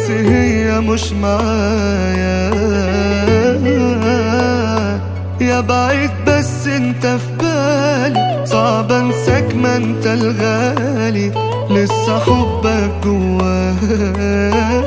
بس هي مش معايا يا بعيد بس انت في بالي صعب انساك ما انت الغالي لسه حبك جوايا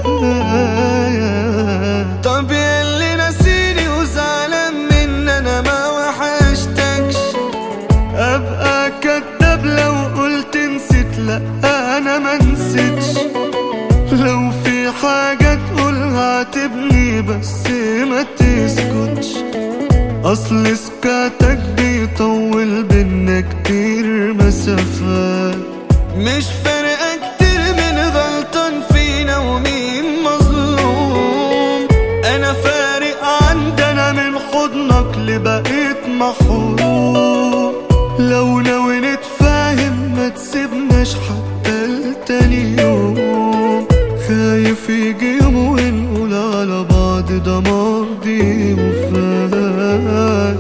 طب ياللي ناسيني وزعلان من انا ما وحشتكش ابقى كداب لو قلت نسيت لا انا ما نسيتش لو في حاجة تقولها عاتبني بس ما تسكتش اصل سكاتك بيطول بينا كتير مسافات مش فارقة كتير من غلطان فينا ومين مظلوم انا فارق عندنا من حضنك لبقيت محروم لو ناوي نتفاهم ما تسيبناش حتى لتاني يوم خايف يجي يوم ونقول على بعض ده ماضي وفات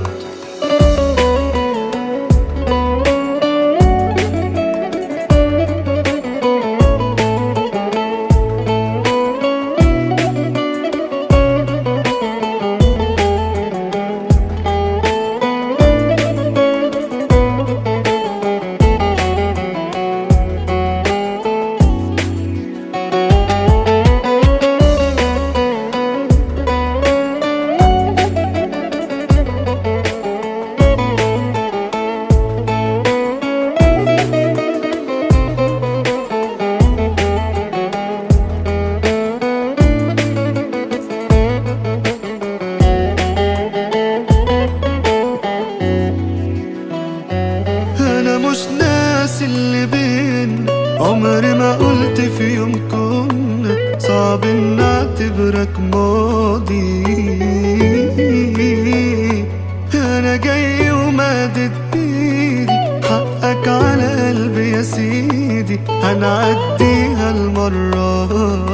انا مش ناسي اللي بينا عمري ما قلت في يوم كنا صعب ان اعتبرك ماضي انا جاي ومادد ايدي حقك على قلبي يا سيدي هنعديها المرة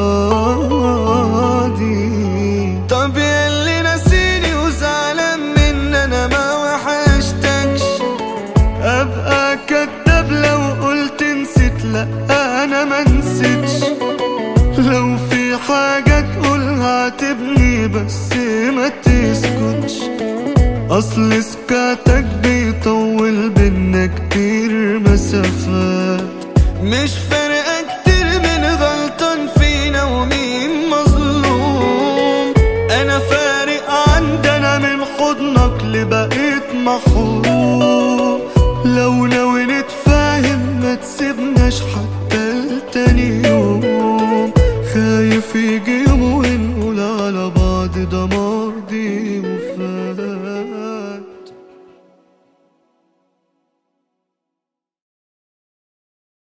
دي طب ياللي ناسيني وزعلان من انا ما وحشتكش ابقى كداب لو قلت نسيت لا انا ما نسيتش لو في حاجة تقولها عاتبني بس ما تسكتش اصل سكاتك بيطول بينا كتير مسافات مش فارقة كتير من غلطان فينا ومين مظلوم انا فارق عندنا من حضنك لبقيت محروم لو ناوي نتفاهم ما تسيبناش حتى لتاني يوم خايف يجي يوم ونقول على بعض ده مرضي